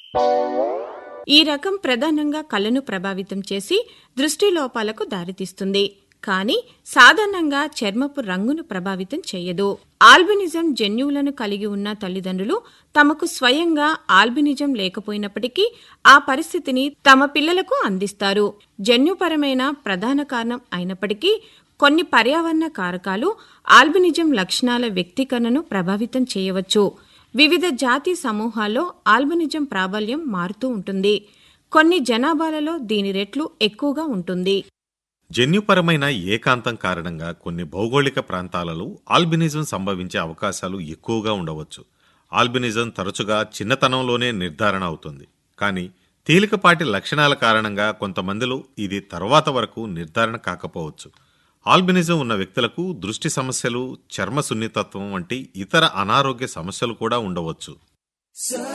ఈ రకం ప్రధానంగా కళ్ళను ప్రభావితం చేసి దృష్టి లోపాలకు దారితీస్తుంది కానీ సాధారణంగా చర్మపు రంగును ప్రభావితం చేయదు ఆల్బినిజం జన్యువులను కలిగి ఉన్న తల్లిదండ్రులు తమకు స్వయంగా ఆల్బినిజం లేకపోయినప్పటికీ ఆ పరిస్థితిని తమ పిల్లలకు అందిస్తారు జన్యుపరమైన ప్రధాన కారణం అయినప్పటికీ కొన్ని పర్యావరణ కారకాలు ఆల్బినిజం లక్షణాల వ్యక్తీకరణను ప్రభావితం చేయవచ్చు వివిధ జాతి సమూహాల్లో ఆల్బినిజం ప్రాబల్యం మారుతూ ఉంటుంది కొన్ని జనాభాలలో దీని రెట్లు ఎక్కువగా ఉంటుంది జన్యుపరమైన ఏకాంతం కారణంగా కొన్ని భౌగోళిక ప్రాంతాలలో ఆల్బినిజం సంభవించే అవకాశాలు ఎక్కువగా ఉండవచ్చు ఆల్బినిజం తరచుగా చిన్నతనంలోనే నిర్ధారణ అవుతుంది కానీ తేలికపాటి లక్షణాల కారణంగా కొంతమందిలో ఇది తర్వాత వరకు నిర్ధారణ కాకపోవచ్చు ఆల్బినిజం ఉన్న వ్యక్తులకు దృష్టి సమస్యలు చర్మ సున్నితత్వం వంటి ఇతర అనారోగ్య సమస్యలు కూడా ఉండవచ్చు